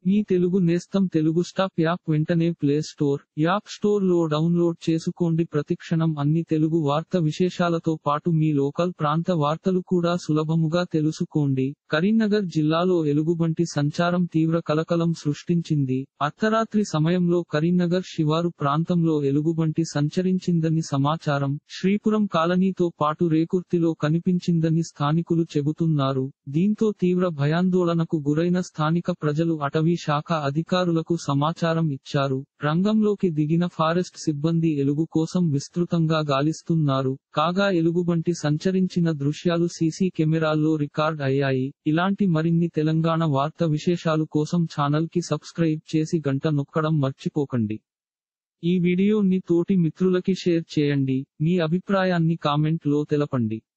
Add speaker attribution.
Speaker 1: మీ తెలుగు నేస్తం Telugu stop app వెంటనే play store app store లో డౌన్లోడ్ చేసుకోండి ప్రతిక్షణం అన్ని తెలుగు వార్త విశేషాలతో పాటు మీ లోకల్ ప్రాంత వార్తలు కూడా సులభముగా తెలుసుకోండి కరీంనగర్ జిల్లాలో ఎలుగుబంటి సంచారం తీవ్ర కలకలం సృష్టించింది అర్ధరాత్రి సమయంలో కరీంనగర్ శివారు ప్రాంతంలో ఎలుగుబంటి సంచరించిందని సమాచారం శ్రీపురం కాలనీతో పాటు రేకుర్తిలో కనిపించిందని స్థానికులు చెబుతున్నారు దీంతో తీవ్ర భయాందోళనకు గురైన స్థానిక ప్రజలు అటవీ శాఖ అధికారులకు సమాచారం ఇచ్చారు రంగంలోకి దిగిన ఫారెస్ట్ సిబ్బంది ఎలుగు కోసం విస్తృతంగా గాలిస్తున్నారు కాగా ఎలుగుబంటి సంచరించిన దృశ్యాలు సీసీ కెమెరాల్లో రికార్డ్ అయ్యాయి ఇలాంటి మరిన్ని తెలంగాణ వార్త విశేషాలు కోసం ఛానల్ కి సబ్స్క్రైబ్ చేసి గంట నొక్కడం మర్చిపోకండి ఈ వీడియోని తోటి మిత్రులకి షేర్ చేయండి మీ అభిప్రాయాన్ని కామెంట్ లో తెలపండి